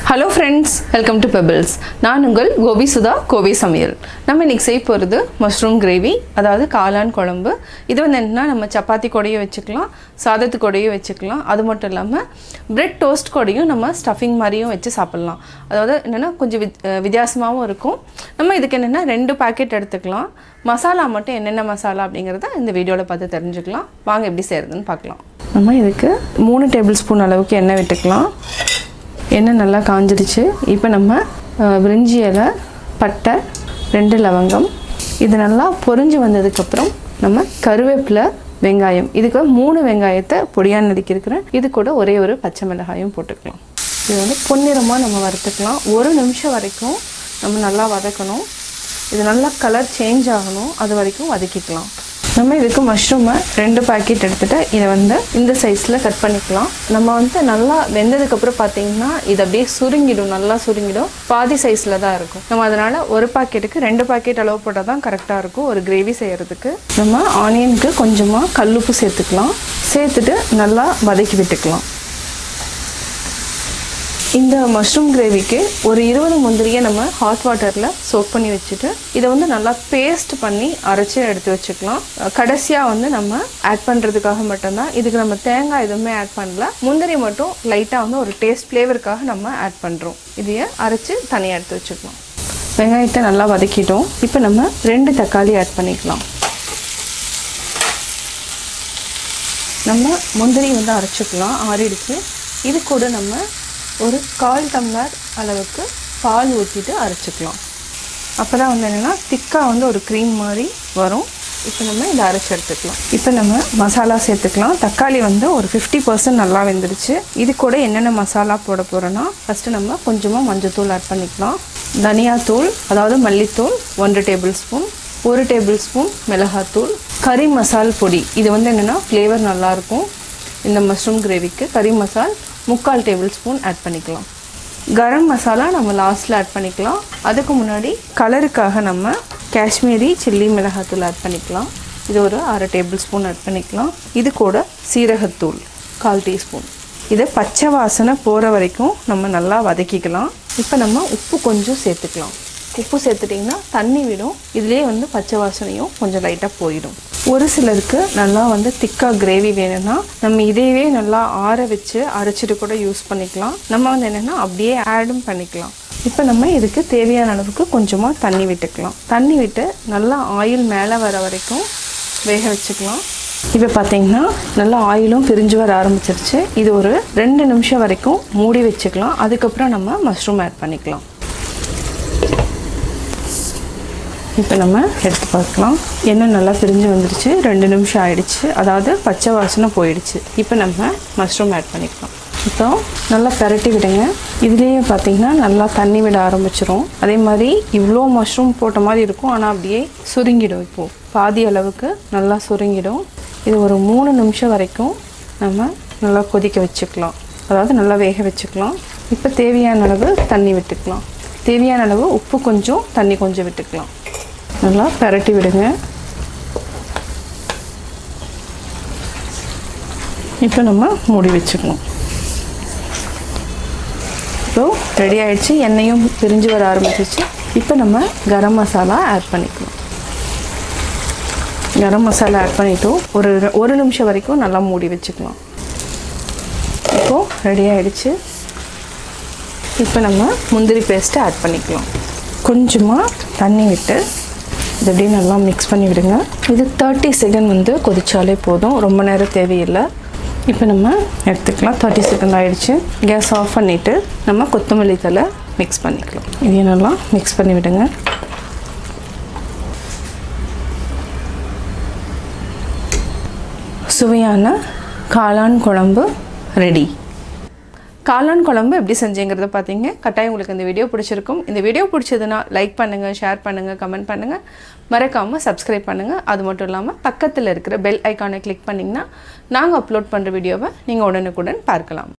hello friends welcome to pebbles நான் உங்கள் கோபி சுதா கோபி சமையல் நம்ம இன்னைக்கு செய்ய போகிறது மஷ்ரூம் கிரேவி அதாவது காளான் குழம்பு இது வந்து என்னன்னா நம்ம சப்பாத்தி கூடயும் வச்சுக்கலாம் சாதத்து கூடயும் வச்சுக்கலாம் அது மட்டும் இல்லாமல் பிரெட் டோஸ்ட் கூடயும் நம்ம ஸ்டஃபிங் மாதிரியும் வச்சு சாப்பிட்லாம் அதாவது என்னென்னா கொஞ்சம் வித் அஹ் வித்தியாசமாகவும் இருக்கும் நம்ம இதுக்கு என்னென்னா ரெண்டு பாக்கெட் எடுத்துக்கலாம் மசாலா மட்டும் என்னென்ன மசாலா அப்படிங்கிறத இந்த வீடியோவில் பார்த்து தெரிஞ்சுக்கலாம் வாங்க எப்படி செய்கிறதுன்னு பார்க்கலாம் நம்ம இதுக்கு மூணு டேபிள் ஸ்பூன் அளவுக்கு எண்ணெய் விட்டுக்கலாம் எண்ணெய் நல்லா காஞ்சிடுச்சு இப்போ நம்ம அஹ், பிரிஞ்சி இலை பட்டை ரெண்டு லவங்கம் இது நல்லா பொரிஞ்சு வந்ததுக்கப்புறம் நம்ம கருவேப்பிலை வெங்காயம் இதுக்கு மூணு வெங்காயத்தை பொடியாக நறுக்கியிருக்கிறேன் இது கூட ஒரே ஒரு பச்சை மிளகாயும் போட்டுக்கலாம் இது வந்து பொன்னிறமாக நம்ம வறுத்துக்கலாம் ஒரு நிமிஷம் வரைக்கும் நம்ம நல்லா வதக்கணும் இது நல்லா கலர் சேஞ்ச் ஆகணும் அது வரைக்கும் வதக்கிக்கலாம் நம்ம இதுக்கு மஷ்ரூமை ரெண்டு பாக்கெட் எடுத்துகிட்டு இதை வந்து இந்த சைஸில் கட் பண்ணிக்கலாம் நம்ம வந்து நல்லா வெந்ததுக்கப்புறம் பார்த்தீங்கன்னா இது அப்படியே சுருங்கிடும் நல்லா சுருங்கிடும் பாதி சைஸில் தான் இருக்கும் நம்ம அதனால் ஒரு பாக்கெட்டுக்கு ரெண்டு பாக்கெட் அளவு போட்டால் தான் கரெக்டாக இருக்கும் ஒரு கிரேவி செய்கிறதுக்கு நம்ம ஆனியனுக்கு கொஞ்சமாக கல்லுப்பு சேர்த்துக்கலாம் சேர்த்துட்டு நல்லா வதக்கி விட்டுக்கலாம் இந்த மஷ்ரூம் கிரேவிக்கு ஒரு இருபது முந்திரியை நம்ம ஹாட் வாட்டரில் சோக் பண்ணி வச்சுட்டு இதை வந்து நல்லா பேஸ்ட் பண்ணி அரைச்சி எடுத்து வச்சுக்கலாம் கடைசியாக வந்து நம்ம ஆட் பண்ணுறதுக்காக மட்டும்தான் இதுக்கு நம்ம தேங்காய் எதுவுமே ஆட் பண்ணல முந்திரி மட்டும் லைட்டாக வந்து ஒரு டேஸ்ட் ஃப்ளேவருக்காக நம்ம ஆட் பண்ணுறோம் இதையே அரைச்சி தனியாக எடுத்து வச்சுக்கலாம் வெங்காயத்தை நல்லா வதக்கிட்டோம் இப்போ நம்ம ரெண்டு தக்காளி ஆட் பண்ணிக்கலாம் நம்ம முந்திரி வந்து அரைச்சிக்கலாம் ஆறிடுச்சு இது கூட நம்ம ஒரு கால் டம்ளர் அளவுக்கு பால் ஊற்றிட்டு அரைச்சிக்கலாம் அப்போ தான் வந்து என்னென்னா திக்காக வந்து ஒரு க்ரீம் மாதிரி வரும் இப்போ நம்ம இதை அரைச்சி எடுத்துக்கலாம் இப்போ நம்ம மசாலா சேர்த்துக்கலாம் தக்காளி வந்து ஒரு ஃபிஃப்டி பர்சன்ட் நல்லா வெந்துருச்சு இது கூட என்னென்ன மசாலா போட போகிறோன்னா ஃபஸ்ட்டு நம்ம கொஞ்சமாக மஞ்சத்தூள் ஆட் பண்ணிக்கலாம் தனியாத்தூள் அதாவது மல்லித்தூள் ஒன்றரை டேபிள் ஸ்பூன் ஒரு டேபிள் ஸ்பூன் மிளகாத்தூள் கறி மசால் பொடி இது வந்து என்னென்னா ஃப்ளேவர் நல்லாயிருக்கும் இந்த மஷ்ரூம் கிரேவிக்கு கறி மசால் முக்கால் டேபிள் ஸ்பூன் ஆட் பண்ணிக்கலாம் கரம் மசாலா நம்ம லாஸ்ட்டில் ஆட் பண்ணிக்கலாம் அதுக்கு முன்னாடி கலருக்காக நம்ம காஷ்மீரி சில்லி மிளகாத்தூள் ஆட் பண்ணிக்கலாம் இது ஒரு அரை டேபிள் ஸ்பூன் ஆட் பண்ணிக்கலாம் இது கூட சீரகத்தூள் கால் டீஸ்பூன் இதை பச்சை வாசனை போகிற வரைக்கும் நம்ம நல்லா வதக்கிக்கலாம் இப்போ நம்ம உப்பு கொஞ்சம் சேர்த்துக்கலாம் உப்பு சேர்த்துட்டிங்கன்னா தண்ணி விடும் இதுலேயே வந்து பச்சை வாசனையும் கொஞ்சம் லைட்டாக போயிடும் ஒரு சிலருக்கு நல்லா வந்து திக்காக கிரேவி வேணும்னா நம்ம இதையவே நல்லா ஆற வச்சு அரைச்சிட்டு கூட யூஸ் பண்ணிக்கலாம் நம்ம வந்து என்னென்னா அப்படியே ஆடும் பண்ணிக்கலாம் இப்போ நம்ம இதுக்கு தேவையான அளவுக்கு கொஞ்சமாக தண்ணி விட்டுக்கலாம் தண்ணி விட்டு நல்லா ஆயில் மேலே வர வரைக்கும் வேக வச்சுக்கலாம் இப்போ பார்த்தீங்கன்னா நல்லா ஆயிலும் பிரிஞ்சு வர ஆரம்பிச்சிருச்சு இது ஒரு ரெண்டு நிமிஷம் வரைக்கும் மூடி வச்சுக்கலாம் அதுக்கப்புறம் நம்ம மஷ்ரூம் ஆட் பண்ணிக்கலாம் இப்போ நம்ம எடுத்து பார்க்கலாம் எண்ணெய் நல்லா பிரிஞ்சு வந்துடுச்சு ரெண்டு நிமிஷம் ஆயிடுச்சு அதாவது பச்சை வாசனை போயிடுச்சு இப்போ நம்ம மஷ்ரூம் ஆட் பண்ணிக்கலாம் இப்போ நல்லா பெரட்டி விடுங்க இதுலேயே பார்த்தீங்கன்னா நல்லா தண்ணி விட ஆரம்பிச்சிரும் அதே மாதிரி இவ்வளோ மஷ்ரூம் போட்ட மாதிரி இருக்கும் ஆனால் அப்படியே சுருங்கிடும் இப்போது பாதி அளவுக்கு நல்லா சுருங்கிடும் இது ஒரு மூணு நிமிஷம் வரைக்கும் நம்ம நல்லா கொதிக்க வச்சுக்கலாம் அதாவது நல்லா வேக வச்சுக்கலாம் இப்போ தேவையான அளவு தண்ணி விட்டுக்கலாம் தேவையான அளவு உப்பு கொஞ்சம் தண்ணி கொஞ்சம் விட்டுக்கலாம் நல்லா பெரட்டி விடுங்க இப்போ நம்ம மூடி வச்சுக்கணும் இப்போ ரெடி ஆயிடுச்சு எண்ணெயும் பிரிஞ்சு வர ஆரம்பிச்சிச்சு இப்போ நம்ம கரம் மசாலா ஆட் பண்ணிக்கலாம் கரம் மசாலா ஆட் பண்ணிட்டோம் ஒரு ஒரு நிமிஷம் வரைக்கும் நல்லா மூடி வச்சுக்கலாம் இப்போது ரெடி ஆயிடுச்சு இப்போ நம்ம முந்திரி பேஸ்ட்டை ஆட் பண்ணிக்கலாம் கொஞ்சமாக தண்ணி விட்டு இது அப்படியே நல்லா மிக்ஸ் பண்ணி விடுங்க இது தேர்ட்டி செகண்ட் வந்து கொதிச்சாலே போதும் ரொம்ப நேரம் தேவையில்லை இப்போ நம்ம எடுத்துக்கலாம் தேர்ட்டி செகண்ட் ஆயிடுச்சு கேஸ் ஆஃப் பண்ணிவிட்டு நம்ம கொத்தமல்லி தலை மிக்ஸ் பண்ணிக்கலாம் இதையும் நல்லா மிக்ஸ் பண்ணி விடுங்க சுவையான காளான் குழம்பு ரெடி காளான் குழம்பு எப்படி செஞ்சேங்கிறத பார்த்தீங்க கட்டாயம் உங்களுக்கு இந்த வீடியோ பிடிச்சிருக்கும் இந்த வீடியோ பிடிச்சதுன்னா லைக் பண்ணுங்கள் ஷேர் பண்ணுங்கள் கமெண்ட் பண்ணுங்கள் மறக்காமல் சப்ஸ்கிரைப் பண்ணுங்கள் அது மட்டும் இல்லாமல் பக்கத்தில் இருக்கிற பெல் ஐக்கானை கிளிக் பண்ணிங்கன்னா நாங்கள் அப்லோட் பண்ணுற வீடியோவை நீங்கள் உடனுக்குடன் பார்க்கலாம்